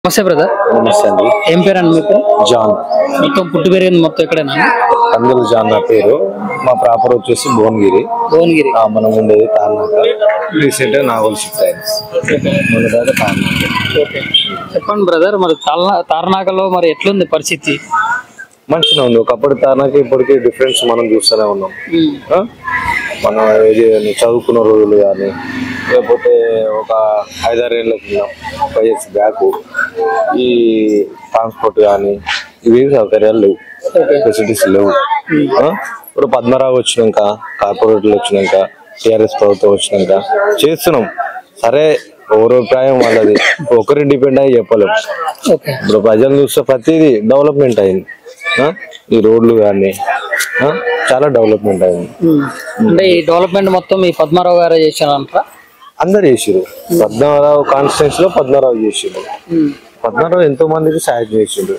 నమస్తే బ్రదర్ నమస్తే అండి ఏం పేరు అండి మీ పేరు జాన్ మొత్తం పుట్టి పెరిగింది మొత్తం ఎక్కడైనా కందులు జాన్ నా పేరు మా ప్రాపర్ వచ్చేసి భువనగిరి భువనగిరి ఆ, మనం ఉండేది తార్నాక రీసెంట్ గా నావల్ షిఫ్ట్ అయింది మన దాకా తార్నాక చెప్పండి బ్రదర్ మరి తాల్నా తార్నాకలో మరి ఎట్లుంది పరిస్థితి మంచిగా ఉంది ఒకప్పుడు తార్నాక ఇప్పటికీ డిఫరెన్స్ మనం చూస్తూనే ఉన్నాం ఆ? మనం ఏది చదువుకున్న రోజులు కానీ లేకపోతే ఒక ఐదారు ఏళ్ళ కింద ఫైవ్ ఇయర్స్ బ్యాక్ ఈ ట్రాన్స్పోర్ట్ కానీ ఇవి సౌకర్యాలు లేవు ఫెసిలిటీస్ లేవు ఆ? ఇప్పుడు పద్మరావు వచ్చినాక కార్పొరేట్లు వచ్చినాక టిఆర్ఎస్ ప్రభుత్వం వచ్చినాక చేస్తున్నాం సరే ఎవరి అభిప్రాయం వాళ్ళది ఒకరి డిపెండ్ అయ్యి చెప్పలేము ఓకే ఇప్పుడు ప్రజలు చూస్తే ప్రతిదీ డెవలప్మెంట్ అయింది ఆ? ఈ రోడ్లు కానీ చాలా డెవలప్మెంట్ అయింది అంటే ఈ డెవలప్మెంట్ మొత్తం ఈ పద్మారావు గారే చేశారంటారా అందరు చేసిరు పద్మనారావు కాన్స్టిట్యూన్స్ లో పద్మనారావు చేసిండు పద్మనారావు ఎంతో మందికి సాయం చేసిండు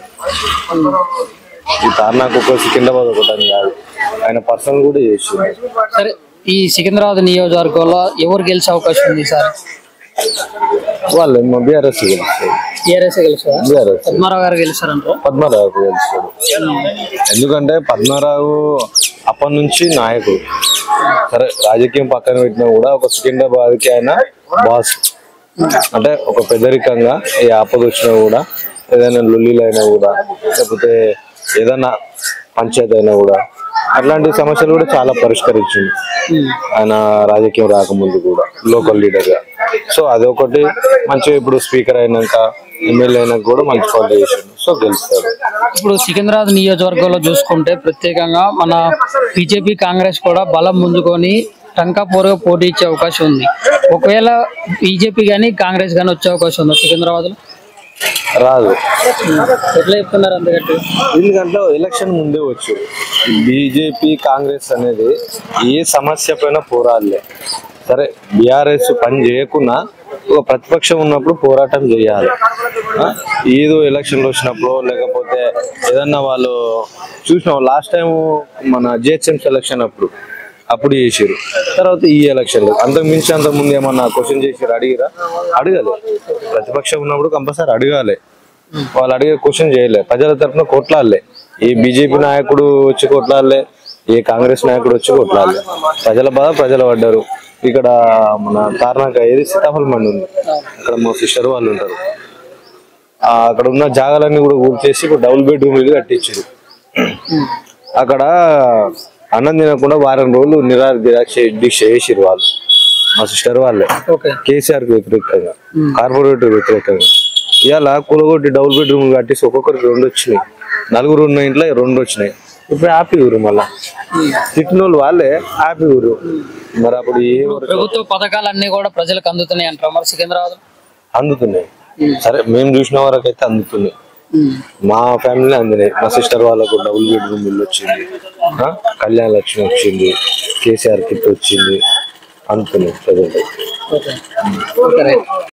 ఈ తార్నాకు ఒక సికింద్రాబాద్ ఒకటి అని కాదు ఆయన పర్సనల్ కూడా చేసిండు సరే ఈ సికింద్రాబాద్ నియోజకవర్గంలో ఎవరు గెలిచే అవకాశం ఉంది సార్ వాళ్ళు బీఆర్ఎస్ గెలుస్తాడు టీఆర్ఎస్ గెలుస్తారా బీఆర్ఎస్ పద్మారావు గారు గెలుస్తారంటారా పద్మనారావు గెలుస్తాడు ఎందుకంటే పద్మనారావు అప్పటి నుంచి నాయకుడు సరే రాజకీయం పక్కన పెట్టినా కూడా ఒక సికింద్రాబాద్ కి ఆయన బాస్ అంటే ఒక పెద్దరికంగా ఏ ఆపద వచ్చినా కూడా ఏదైనా లొల్లీలు అయినా కూడా లేకపోతే ఏదైనా పంచాయతీ అయినా కూడా అట్లాంటి సమస్యలు కూడా చాలా పరిష్కరించింది ఆయన రాజకీయం రాకముందు కూడా లోకల్ లీడర్ గా సో అదొకటి మంచిగా ఇప్పుడు స్పీకర్ అయినాక ఎమ్మెల్యే అయినాక కూడా మంచి పనులు చేసిండు సో గెలుస్తాడు ఇప్పుడు సికింద్రాబాద్ నియోజకవర్గంలో చూసుకుంటే ప్రత్యేకంగా మన బీజేపీ కాంగ్రెస్ కూడా బలం ముందుకొని టంకాపూర్గా పోటీ ఇచ్చే అవకాశం ఉంది ఒకవేళ బీజేపీ కానీ కాంగ్రెస్ కానీ వచ్చే అవకాశం ఉంది సికింద్రాబాద్ లో రాదు ఎట్లా చెప్తున్నారు అందుకట్టు ఎందుకంటే ఎలక్షన్ ముందే వచ్చు బీజేపీ కాంగ్రెస్ అనేది ఏ సమస్య పైన పోరాడలే సరే బీఆర్ఎస్ పని చేయకున్నా ఒక ప్రతిపక్షం ఉన్నప్పుడు పోరాటం చేయాలి ఆ? ఏదో ఎలక్షన్లు వచ్చినప్పుడు లేకపోతే ఏదన్నా వాళ్ళు చూసినాం లాస్ట్ టైం మన జిహెచ్ఎం ఎలక్షన్ అప్పుడు అప్పుడు చేసిరు తర్వాత ఈ ఎలక్షన్ అంతకు మించి అంతకు ముందు ఏమన్నా క్వశ్చన్ చేసిరు అడిగిరా అడగాలి ప్రతిపక్షం ఉన్నప్పుడు కంపల్సరీ అడగాలి వాళ్ళు అడిగే క్వశ్చన్ చేయలే ప్రజల తరఫున కొట్లాడలే ఏ బీజేపీ నాయకుడు వచ్చి కొట్లాడలే ఏ కాంగ్రెస్ నాయకుడు వచ్చి కొట్లాడలే ప్రజల బాధ ప్రజలు పడ్డారు ఇక్కడ మన తార్నాక ఏది సీతాఫలం మండి ఉంది అక్కడ మా సిస్టర్ వాళ్ళు ఉంటారు ఆ, అక్కడ ఉన్న జాగాలన్నీ కూడా ఊడ్చేసి ఇప్పుడు డబుల్ బెడ్రూమ్ ఇల్లు కట్టించారు అక్కడ అన్నం తినకుండా వారం రోజులు నిరాహార దీక్ష దీక్ష చేసిరు వాళ్ళు మా సిస్టర్ వాళ్ళే ఓకే కేసీఆర్ కి వ్యతిరేకంగా కార్పొరేటర్ వ్యతిరేకంగా ఇవాళ కూలగొట్టి డబుల్ బెడ్రూమ్ కట్టేసి ఒక్కొక్కరికి రెండు వచ్చినాయి నలుగురు ఉన్న ఇంట్లో రెండు వచ్చినాయి ఇప్పుడు హ్యాపీ ఊరు మళ్ళా తిట్టిన వాళ్ళు వాళ్ళే హ్యాపీ ఊరు మరి అప్పుడు ఏ ఊరు ప్రభుత్వ పథకాలన్నీ కూడా ప్రజలకు అందుతున్నాయి అంటారు మరి సికింద్రాబాద్ అందుతున్నాయి సరే మేము చూసిన వరకు అయితే అందుతున్నాయి మా ఫ్యామిలీ అందినాయి మా సిస్టర్ వాళ్ళకు డబుల్ బెడ్రూమ్ ఇల్లు వచ్చింది ఆ? కళ్యాణ లక్ష్మి వచ్చింది కేసీఆర్ కిట్ వచ్చింది అందుతున్నాయి ప్రజలు ఓకే ఓకే రైట్